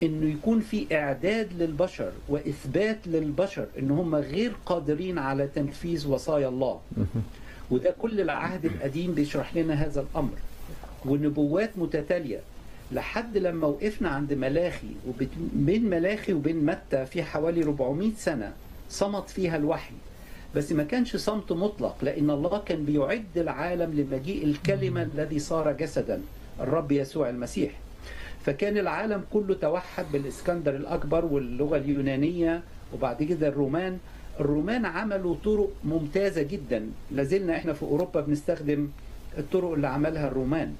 انه يكون في اعداد للبشر واثبات للبشر ان هم غير قادرين على تنفيذ وصايا الله وده كل العهد القديم بيشرح لنا هذا الامر ونبوات متتاليه لحد لما وقفنا عند ملاخي وبين ملاخي وبين متى في حوالي 400 سنه صمت فيها الوحي بس ما كانش صمت مطلق لان الله كان بيعد العالم لمجيء الكلمه الذي صار جسدا الرب يسوع المسيح فكان العالم كله توحد بالاسكندر الاكبر واللغه اليونانيه وبعد كده الرومان الرومان عملوا طرق ممتازه جدا لازلنا احنا في اوروبا بنستخدم الطرق اللي عملها الرومان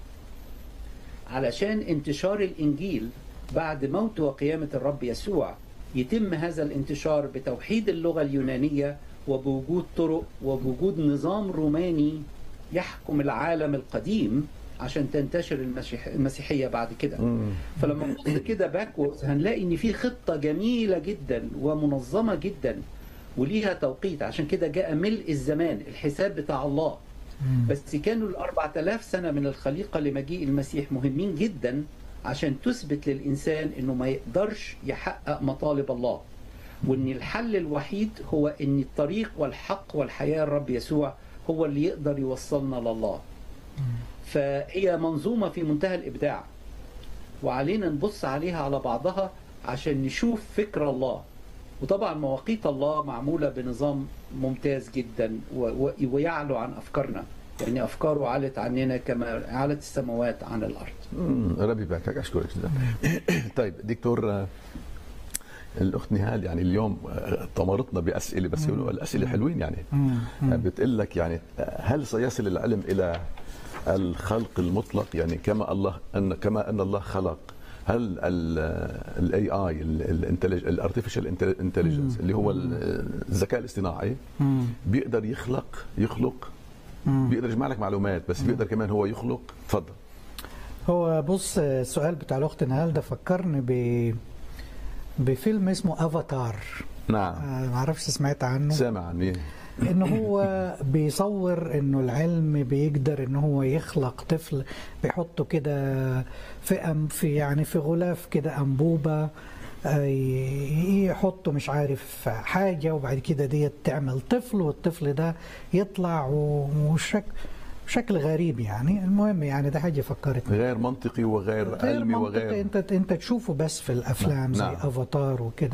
علشان انتشار الانجيل بعد موت وقيامه الرب يسوع يتم هذا الانتشار بتوحيد اللغه اليونانيه وبوجود طرق وبوجود نظام روماني يحكم العالم القديم عشان تنتشر المسيح المسيحيه بعد كده فلما نبص كده باكورز هنلاقي ان في خطه جميله جدا ومنظمه جدا وليها توقيت عشان كده جاء ملء الزمان الحساب بتاع الله بس كانوا ال 4000 سنه من الخليقه لمجيء المسيح مهمين جدا عشان تثبت للانسان انه ما يقدرش يحقق مطالب الله وان الحل الوحيد هو ان الطريق والحق والحياه الرب يسوع هو اللي يقدر يوصلنا لله فهي منظومه في منتهى الابداع وعلينا نبص عليها على بعضها عشان نشوف فكر الله وطبعا مواقيت الله معموله بنظام ممتاز جدا ويعلو عن افكارنا يعني افكاره علت عننا كما علت السماوات عن الارض. ربي يباركك اشكرك جدا. طيب دكتور الاخت نهال يعني اليوم طمرتنا باسئله بس الاسئله حلوين يعني بتقول لك يعني هل سيصل العلم الى الخلق المطلق يعني كما الله ان كما ان الله خلق هل الاي اي الارتفيشال انتليجنس اللي هو الذكاء الاصطناعي بيقدر يخلق يخلق بيقدر يجمع لك معلومات بس بيقدر كمان هو يخلق تفضل هو بص السؤال بتاع الاخت نهال ده فكرني ب بفيلم اسمه افاتار نعم ما اعرفش سمعت عنه سامع عنه ان هو بيصور انه العلم بيقدر ان هو يخلق طفل بيحطه كده في أم في يعني في غلاف كده انبوبه يحطوا مش عارف حاجه وبعد كده ديت تعمل طفل والطفل ده يطلع وشك بشكل غريب يعني المهم يعني ده حاجه فكرتني غير منطقي وغير غير علمي منطقي وغير انت انت تشوفه بس في الافلام زي نعم. افاتار وكده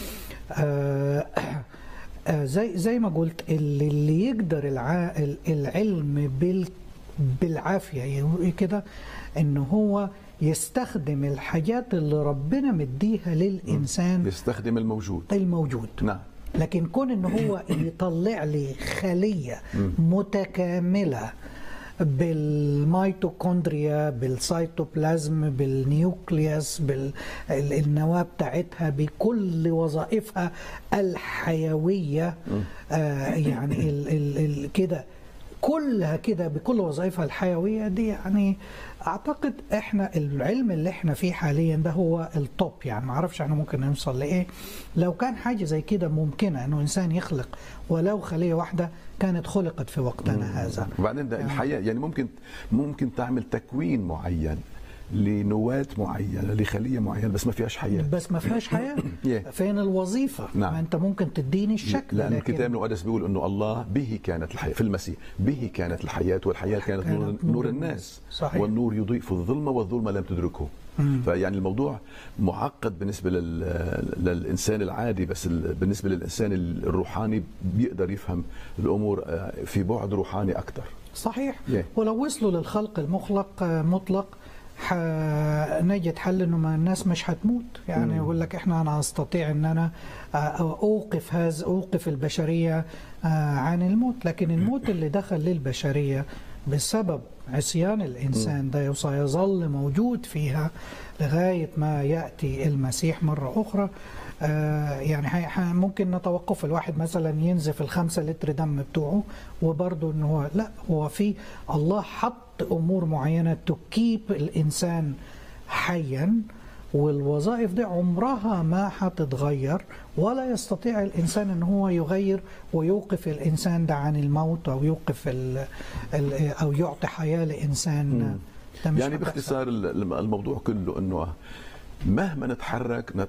آه آه زي زي ما قلت اللي, اللي يقدر الع... العلم بال بالعافيه يعني كده ان هو يستخدم الحاجات اللي ربنا مديها للانسان يستخدم الموجود الموجود نعم لكن كون ان هو يطلع لي خليه متكامله بالميتوكوندريا بالسيتوبلازم بالنيوكليوس بالنواه بتاعتها بكل وظائفها الحيويه آه يعني ال ال ال كده كلها كده بكل وظائفها الحيويه دي يعني اعتقد احنا العلم اللي احنا فيه حاليا ده هو التوب يعني ما اعرفش احنا ممكن نوصل لايه لو كان حاجه زي كده ممكنه انه انسان يخلق ولو خليه واحده كانت خلقت في وقتنا هذا وبعدين ده الحياه يعني ممكن ممكن تعمل تكوين معين لنواة معينة لخلية معينة بس ما فيهاش حياة بس ما فيهاش حياه Yeah. فين الوظيفه نعم. ما انت ممكن تديني الشكل لأن لكن- الكتاب المقدس بيقول أنه الله به كانت الحياة في المسيح به كانت الحياة والحياة كانت نور, كانت نور نور الناس صحيح. والنور يضيء الظلمة والظلمة لم تدركه فيعني الموضوع معقد بالنسبة لل... للإنسان العادي بس ال... بالنسبة للإنسان الروحاني بيقدر يفهم الأمور آه، في بعد روحاني أكثر صحيح Yeah. ولو وصلوا للخلق المخلق آه، مطلق نجد حل انه ما الناس مش هتموت يعني يقول لك احنا انا استطيع ان انا آه، اوقف هذا اوقف البشريه آه، عن الموت لكن الموت اللي دخل للبشريه بسبب عصيان الانسان ده سيظل موجود فيها لغايه ما ياتي المسيح مره اخرى آه، يعني هي- ح- ممكن نتوقف الواحد مثلا ينزف الخمسة لتر دم بتوعه وبرضه ان هو لا هو في الله حط امور معينه تكيب الانسان حيا والوظائف دي عمرها ما هتتغير ولا يستطيع الانسان ان هو يغير ويوقف الانسان ده عن الموت او يوقف ال ال او يعطي حياه لانسان ده مش يعني هتحصل. باختصار ال- الموضوع كله انه مهما نتحرك